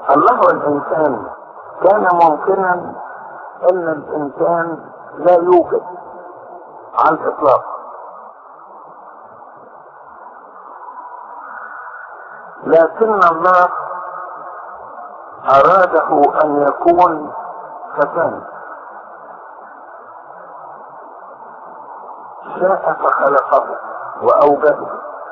الله والإنسان كان ممكنا أن الإنسان لا يوجد على الإطلاق لكن الله أراده أن يكون فكان شاء فخلقه وأوجده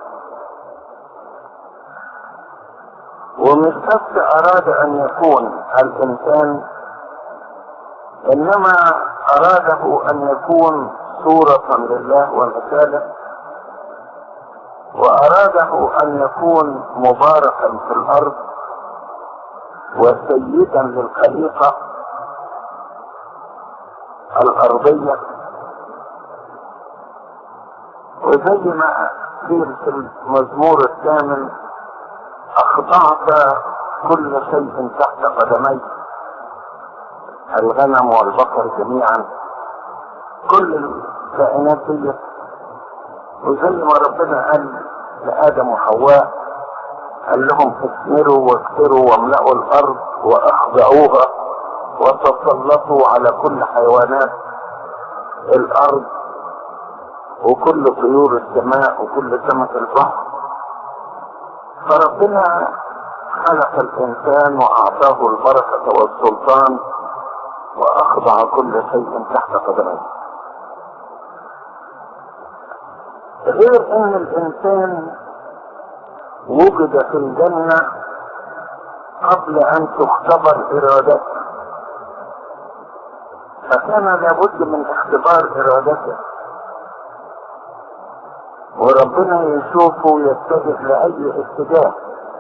ومش بس أراد أن يكون الإنسان إنما أراده أن يكون صورة لله ومثاله وأراده أن يكون مباركا في الأرض وسيدا للخليقة الأرضية وزي ما قيل في المزمور الثامن أخضعت كل شيء تحت قدمي الغنم والبقر جميعا كل الكائنات دي وزي ما ربنا قال لآدم وحواء قال لهم اثمروا واكثروا واملأوا الأرض وأخضعوها وتسلطوا على كل حيوانات الأرض وكل طيور السماء وكل سمك البحر فربنا خلق الإنسان وأعطاه البركة والسلطان وأخضع كل شيء تحت قدميه غير أن الإنسان وجد في الجنة قبل أن تختبر إرادته فكان لابد من اختبار إرادته وربنا يشوفه يتجه لأي اتجاه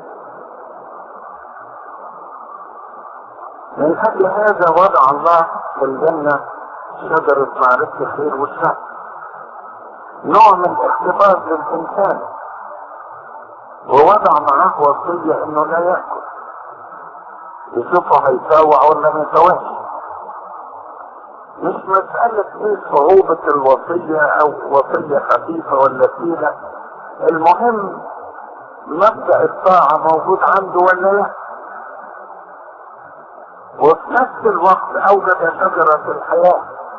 من أجل هذا وضع الله في الجنة شجرة معرفة الخير والشر نوع من الاختبار للإنسان ووضع معاه وصية إنه لا يأكل يشوفه هيساوع ولا ما يساوعش مش مسألة ايه صعوبة الوصية او وصية خفيفة ولا ثقيلة المهم مبدأ الطاعة موجود عنده ولا لا وفي نفس الوقت اوجد شجرة الحياة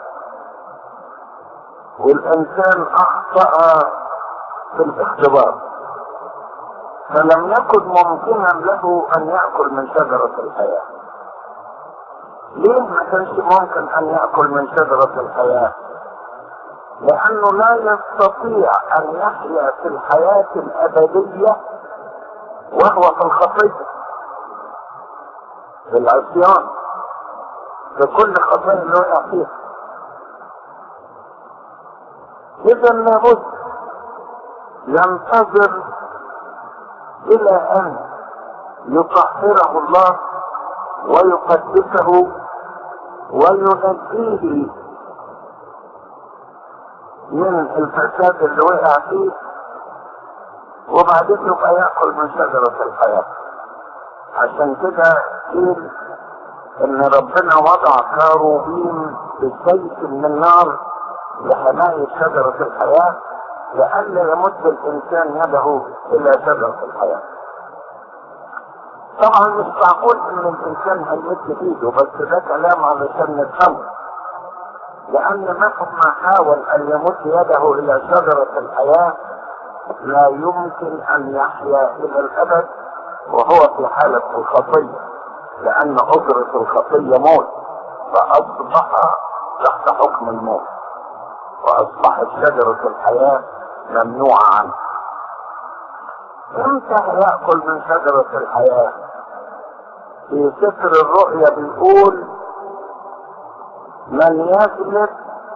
والانسان اخطأ في الاختبار فلم يكن ممكنا له ان يأكل من شجرة الحياة ليه ما كانش ممكن ان يأكل من شجرة الحياة لانه لا يستطيع ان يحيا في الحياة الابدية وهو في الخطية في العصيان في كل خطية اللي وقع فيها اذا لابد ينتظر الى ان يطهره الله ويقدسه وينجيه من الفساد اللي وقع فيه وبعدين يبقى ياكل من شجرة الحياة عشان كده قيل ان ربنا وضع كاروبين بسيف من النار لحماية شجرة الحياة لئلا يمد الانسان يده الى شجرة الحياة طبعا مش معقول ان الانسان هيمد ايده بس ده كلام علشان نفهمه لان مهما حاول ان يمد يده الى شجرة الحياة لا يمكن ان يحيا الى الابد وهو في حالة الخطية لان اجرة الخطية موت فاصبح تحت حكم الموت واصبحت شجرة الحياة ممنوعة عنه امتى يأكل من شجرة الحياة في سفر الرؤيا بيقول من يغلب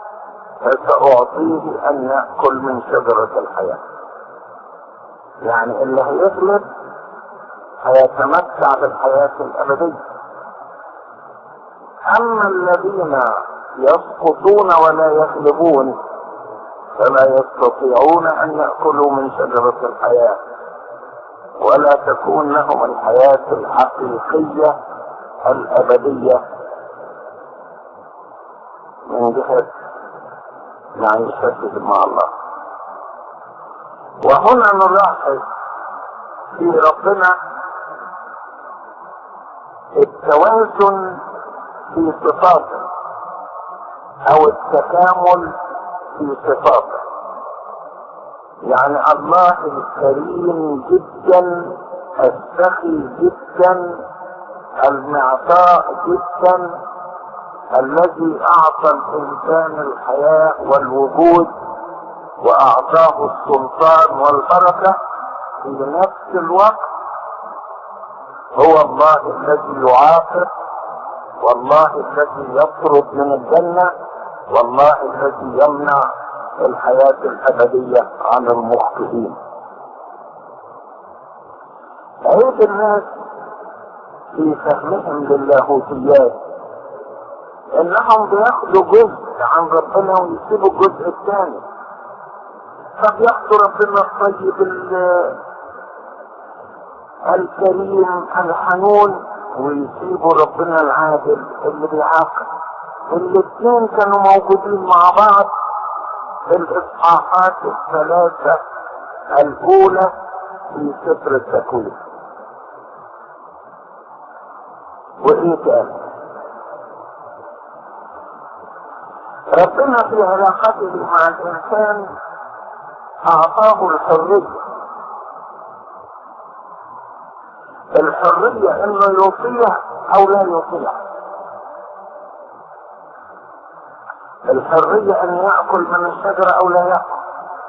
فسأعطيه أن يأكل من شجرة الحياة يعني اللي هيغلب هيتمتع بالحياة الأبدية أما الذين يسقطون ولا يغلبون فلا يستطيعون أن يأكلوا من شجرة الحياة ولا تكون لهم الحياة الحقيقية الأبدية من جهة معيشتهم مع الله وهنا نلاحظ في ربنا التوازن في صفاته او التكامل في صفاته يعني الله الكريم جدا السخي جدا المعطاء جدا الذي اعطى الانسان الحياة والوجود واعطاه السلطان والبركة في نفس الوقت هو الله الذي يعاقب والله الذي يطرد من الجنة والله الذي يمنع الحياة الأبدية عن المخطئين عيب الناس في فهمهم للاهوتيات انهم بياخدوا جزء عن ربنا ويسيبوا الجزء الثاني فبياخدوا ربنا الطيب الكريم الحنون ويسيبوا ربنا العادل اللي بيعاقب الاثنين كانوا موجودين مع بعض في الاصحاحات الثلاثة الاولى في سفر التكوين وايه تاني ربنا في علاقته مع الانسان اعطاه الحريه الحرية انه يطيع او لا يطيع الحرية ان يأكل من الشجرة او لا يأكل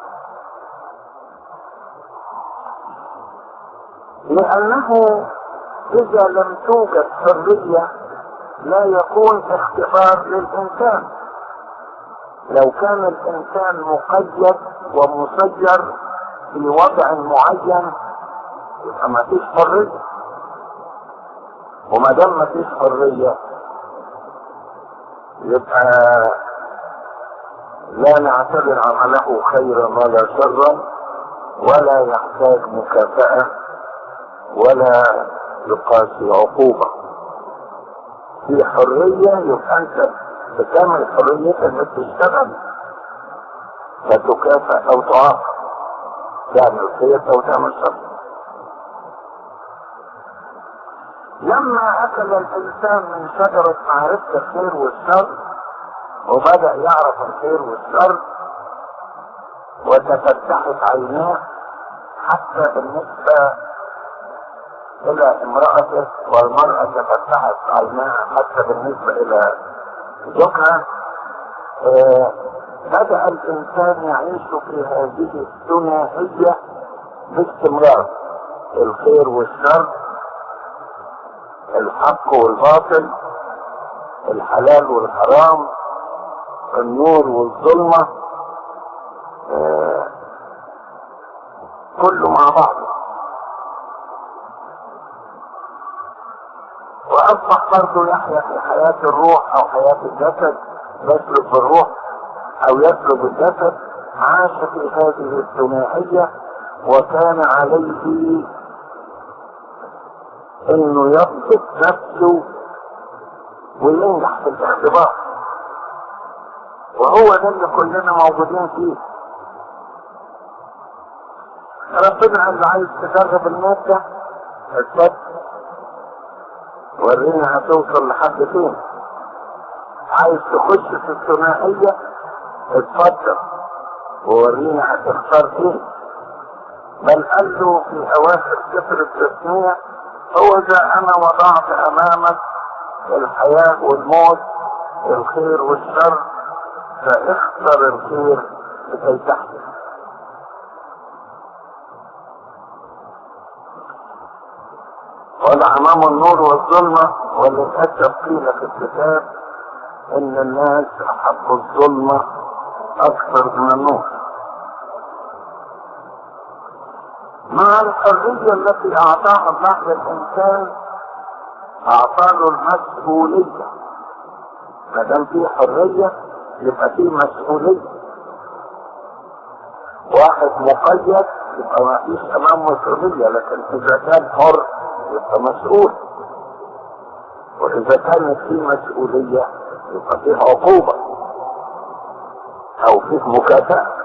لانه اذا لم توجد حرية لا يكون اختبار للانسان لو كان الانسان مقيد ومسجر في وضع معين يبقى ما فيش حرية وما دام ما فيش حرية يبقى لا نعتبر عمله خيرا ولا شرا ولا يحتاج مكافأة ولا يقاسي عقوبة في حرية يبقى انت بكامل حريتك انك تشتغل فتكافئ او تعاقب تعمل خير او تعمل شر لما اكل الانسان من شجرة معرفة الخير والشر وبدأ يعرف الخير والشر وتفتحت عيناه حتى بالنسبة الى امرأته والمرأة تفتحت عيناها حتى بالنسبة الى زوجها آه بدأ الانسان يعيش في هذه الثنائية باستمرار الخير والشر الحق والباطل الحلال والحرام النور والظلمة آه كله مع بعضه واصبح برضه يحيا في حياة الروح او حياة الجسد يسلك بالروح او يسلك بالجسد عاش في هذه الثنائية وكان عليه انه يضبط نفسه وينجح في الاختبار وهو ده اللي كلنا موجودين فيه ربنا قال له عايز تجرب المادة اتفضل ورينا هتوصل لحد فين عايز تخش في الثنائية اتفضل وورينا هتختار فين بل قال له في اواخر سفر التثنية هو ذا انا وضعت امامك الحياة والموت الخير والشر فاختر الخير لكي تحيا وضع امام النور والظلمة وللأسف قيل في الكتاب ان الناس احبوا الظلمة اكثر من النور مع الحرية التي اعطاها الله للانسان اعطى له المسؤولية ما دام في حرية يبقى في مسؤولية واحد مقيد يبقى ما فيش امام مسؤولية لكن اذا كان حر يبقى مسؤول واذا كانت في مسؤولية يبقى فيه عقوبة او فيه مكافأة